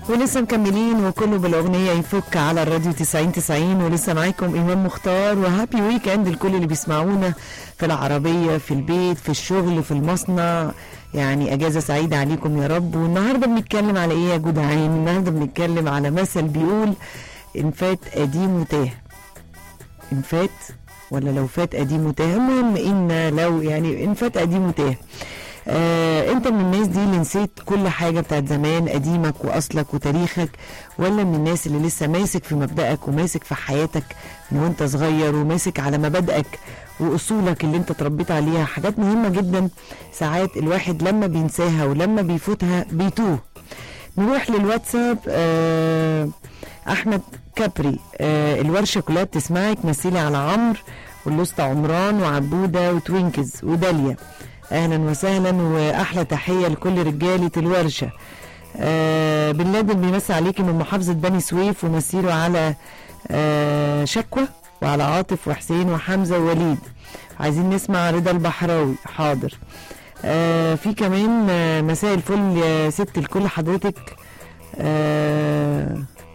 ولسه مكملين وكله بالاغنيه يفك على الراديو 90 90 ولسه معاكم امام مختار وهابي ويك اند لكل اللي بيسمعونا في العربيه في البيت في الشغل في المصنع يعني اجازه سعيده عليكم يا رب والنهارده بنتكلم على ايه يا جدعان النهارده بنتكلم على مثل بيقول ان فات قديم وتاه ان فات ولا لو فات قديم وتاه المهم ان لو يعني ان فات قديم وتاه آه انت من الناس دي اللي نسيت كل حاجة بتاعت زمان قديمك واصلك وتاريخك ولا من الناس اللي لسه ماسك في مبدأك وماسك في حياتك من وانت صغير وماسك على مبادئك واصولك اللي انت اتربيت عليها حاجات مهمة جدا ساعات الواحد لما بينساها ولما بيفوتها بيتوه نروح للواتساب آه احمد كابري آه الورشه كلها بتسمعك مثيلي على عمرو واللوسته عمران وعبوده وتوينكز وداليا اهلا وسهلا واحلى تحيه لكل رجاله الورشه آه بن لادن بيمسي عليكي من محافظه بني سويف ومسيره على آه شكوى وعلى عاطف وحسين وحمزه ووليد عايزين نسمع رضا البحراوي حاضر آه في كمان آه مساء الفل يا ست الكل حضرتك آه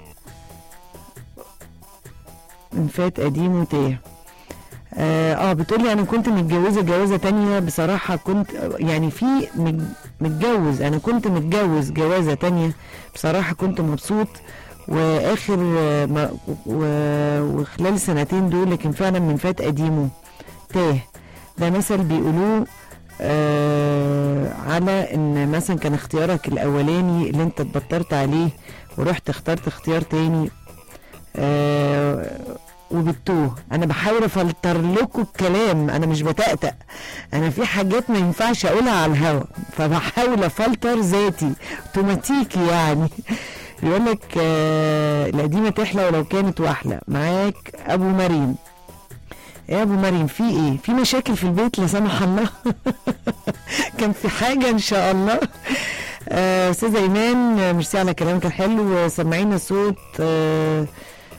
من فات قديم وتاه اه, آه بتقولي انا كنت متجوزه جوازه تانية بصراحه كنت يعني في مج- متجوز انا كنت متجوز جوازه تانية بصراحه كنت مبسوط واخر آه، ما و- وخلال السنتين دول لكن فعلا من فات قديمه تاه ده مثل بيقولوه آه على ان مثلا كان اختيارك الاولاني اللي انت اتبطرت عليه ورحت اخترت اختيار تاني آه وبتوه انا بحاول افلتر لكم الكلام انا مش بتأتأ انا في حاجات ما ينفعش اقولها على الهوا فبحاول افلتر ذاتي اوتوماتيكي يعني يقول لك آه القديمه تحلى ولو كانت واحلى معاك ابو مريم يا ابو مريم في ايه في مشاكل في البيت لا سمح الله كان في حاجه ان شاء الله آه، استاذه ايمان آه، ميرسي على كلامك الحلو سمعينا صوت آه،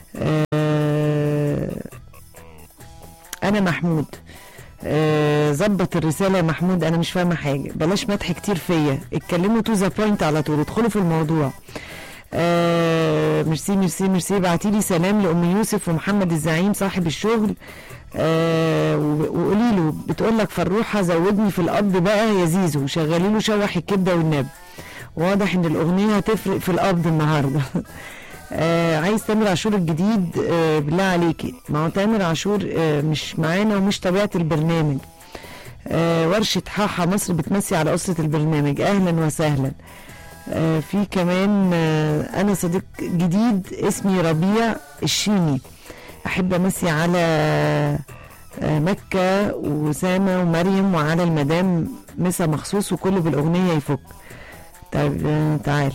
آه، انا محمود آه، ظبط الرساله يا محمود انا مش فاهمه حاجه بلاش مدح كتير فيا اتكلموا تو ذا بوينت على طول ادخلوا في الموضوع آه ميرسي ميرسي ميرسي ابعتي لي سلام لام يوسف ومحمد الزعيم صاحب الشغل آه و- وقولي له بتقول لك فروحه زودني في القبض بقى يا زيزو شغلي له شوح الكبده والنب واضح ان الاغنيه هتفرق في القبض النهارده آه عايز تامر عاشور الجديد آه بالله عليكي ما هو تامر عاشور آه مش معانا ومش طبيعه البرنامج آه ورشه حاحه مصر بتمسي على اسره البرنامج اهلا وسهلا آه في كمان آه انا صديق جديد اسمي ربيع الشيني احب امسي على آه مكه وسامه ومريم وعلى المدام مسا مخصوص وكله بالاغنيه يفك طيب آه تعال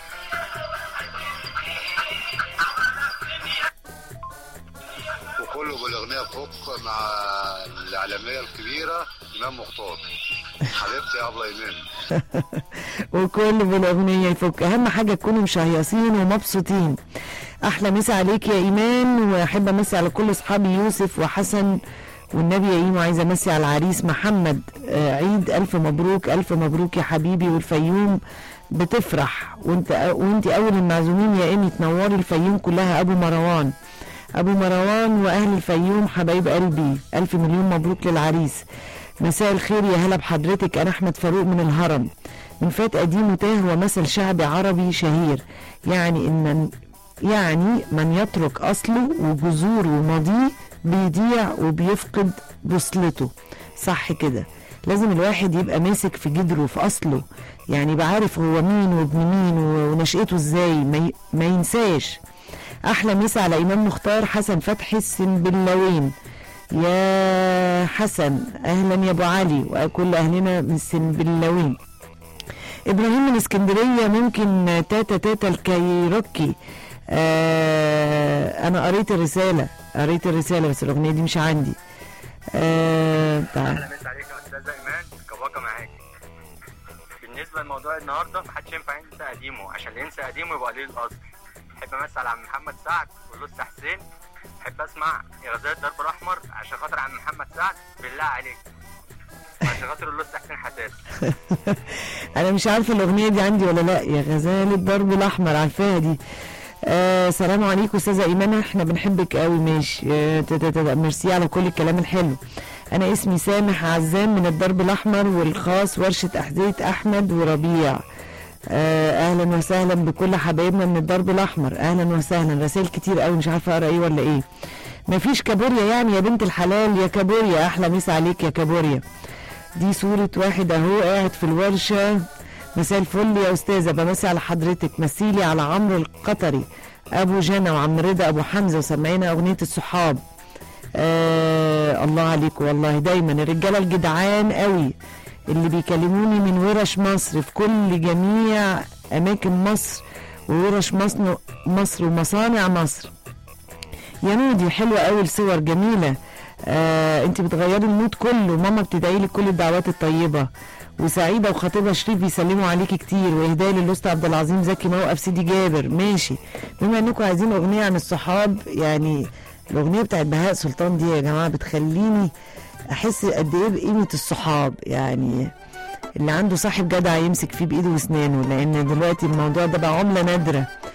وكله بالاغنيه فوق مع الاعلاميه الكبيره امام مختار حبيبتي يا ابله ايمان وكل بالاغنيه يفك اهم حاجه تكونوا مشهيصين ومبسوطين احلى مسا عليك يا ايمان واحب امسي على كل اصحابي يوسف وحسن والنبي يا ايمو عايزه امسي على العريس محمد آه، عيد الف مبروك الف مبروك يا حبيبي والفيوم بتفرح وانت وانت اول المعزومين يا ايمي تنوري الفيوم كلها ابو مروان ابو مروان واهل الفيوم حبايب قلبي الف مليون مبروك للعريس مساء الخير يا هلا بحضرتك انا احمد فاروق من الهرم من فات قديم وتاه هو مثل شعبي عربي شهير يعني ان من يعني من يترك اصله وجذوره وماضيه بيضيع وبيفقد بوصلته صح كده لازم الواحد يبقى ماسك في جدره في اصله يعني يبقى عارف هو مين وابن مين ونشأته ازاي ما, ي... ما ينساش احلى مسا على امام مختار حسن فتحي السنبلاوين يا حسن اهلا يا ابو علي وكل اهلنا من السنبلاوين ابراهيم من اسكندريه ممكن تاتا تاتا الكايروكي آه انا قريت الرساله قريت الرساله بس الاغنيه دي مش عندي آه تعال اهلا مسا عليك يا استاذه ايمان كباكه معاك بالنسبه لموضوع النهارده محدش ينفع ينسى قديمه عشان اللي ينسى قديمه يبقى قليل الاصل احب امسي على عم محمد سعد ولسه حسين احب اسمع غزال الدرب الاحمر عشان خاطر عم محمد سعد بالله عليك ما عشان خاطر اللص حسين حساس انا مش عارفه الاغنيه دي عندي ولا لا يا غزال الدرب الاحمر عارفاها دي آه سلام عليكم استاذه ايمان احنا بنحبك قوي ماشي آه ت- ت- ت- ميرسي على كل الكلام الحلو انا اسمي سامح عزام من الدرب الاحمر والخاص ورشه احذيه احمد وربيع آه اهلا وسهلا بكل حبايبنا من الدرب الاحمر اهلا وسهلا رسائل كتير قوي مش عارفه اقرا ايه ولا ايه مفيش كابوريا يعني يا بنت الحلال يا كابوريا احلى مسا عليك يا كابوريا دي صورة واحد اهو قاعد في الورشة مساء الفل يا استاذة بمسي على حضرتك مسيلي على عمرو القطري ابو جنى وعم رضا ابو حمزة وسمعينا اغنية الصحاب آه الله عليكم والله دايما الرجالة الجدعان قوي اللي بيكلموني من ورش مصر في كل جميع اماكن مصر وورش مصر مصر ومصانع مصر يا نودي حلوة قوي الصور جميلة آه انت بتغيري المود كله ماما بتدعي لك كل الدعوات الطيبة وسعيدة وخطيبها شريف بيسلموا عليكي كتير واهداء للأسطى عبد العظيم زكي موقف سيدي جابر ماشي بما انكم عايزين اغنية عن الصحاب يعني الاغنية بتاعت بهاء سلطان دي يا جماعة بتخليني احس قد ايه بقيمة الصحاب يعني اللي عنده صاحب جدع يمسك فيه بايده واسنانه لان دلوقتي الموضوع ده بقى عملة نادرة